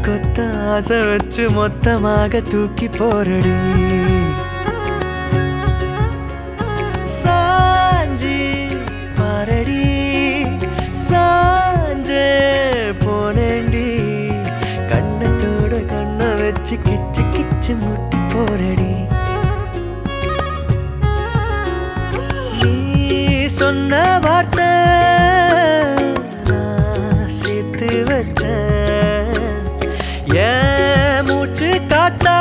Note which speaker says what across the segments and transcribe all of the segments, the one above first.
Speaker 1: கொத்த ஆசை வச்சு மொத்தமாக தூக்கி போரடி சாஞ்சி பாரடி சாஞ்சே போனேண்டி கண்ணத்தோட கண்ணை வச்சு கிச்சு கிச்சு முட்டி போரடி நீ சொன்ன வார்த்தை நான் சேர்த்து வச்சேன் என் மூச்சு காத்தா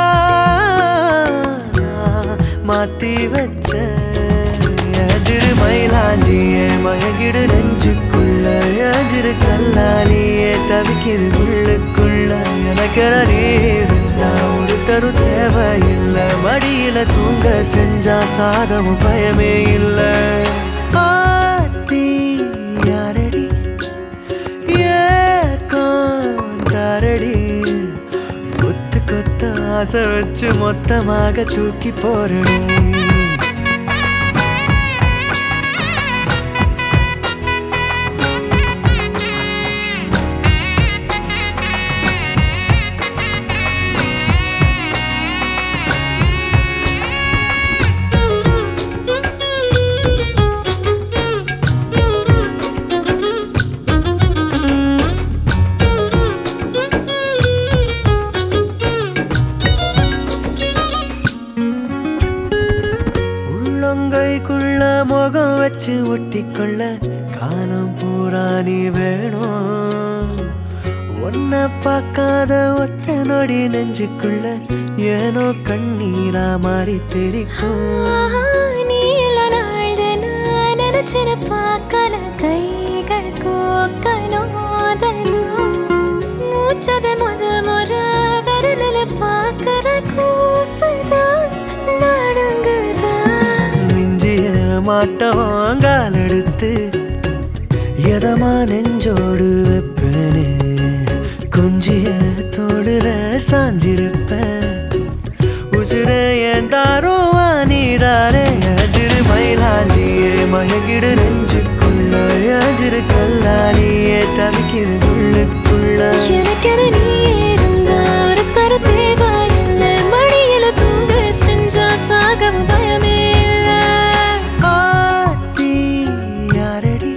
Speaker 1: நான் மாத்தி வச்சேன் எஜிரு மயிலாஞ்சியே மயங்கிடு நெஞ்சுக்குள்ள எஜிரு கல்லாலியே தவிக்கிது உள்ளுக்குள்ள எனக்கு நீ இருந்தா ஒரு தரு தேவையில்லை மடியில தூங்க செஞ்சா சாதமும் பயமே இல்லை ஆத்தி யாரடி ஏக்காரடி கொத்து கொத்த ஆசை வச்சு மொத்தமாக தூக்கி போறடி உள்ளங்கைக்குள்ள முகம் வச்சு ஒட்டிக்கொள்ள காலம் பூரா நீ வேணும் ஒன்ன பார்க்காத ஒத்த நொடி நெஞ்சுக்குள்ள ஏனோ கண்ணீரா மாறி தெரிக்கும்
Speaker 2: நீ இல்ல நாள்து நான் நினைச்சிரு பார்க்கல கைகள் கோக்கனோதனும் மூச்சது முத முறை விரலில் பார்க்கற கூசுதான் நடுங்குதான்
Speaker 1: மிஞ்சிய மாட்டோம் கால் எடுத்து எதமா நெஞ்சோடு வைப்பேனே கொஞ்சிய தோடுல சாஞ்சிருப்பேன் உசுர என் தாரோ நீதாரே அஜிரு மயிலாஞ்சியே மயங்கிடு நெஞ்சுக்குள்ள அஜிரு கல்லாலியே தவிக்கிது உள்ளுக்குள்ள
Speaker 2: எனக்கென நீ இருந்தா ஒரு தர தேவையில்லை மடியில தூங்க செஞ்சா சாகவும் பயமே இல்லை
Speaker 1: ஆத்தி யாரடி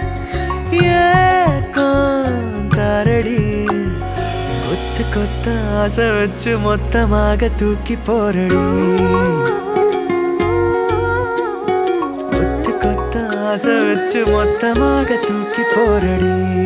Speaker 1: ஏக்காரடி கொத்து கொத்த ஆசை வச்சு மொத்தமாக தூக்கி போரடி கொத்து கொத்த ஆசை வச்சு மொத்தமாக தூக்கி போரடி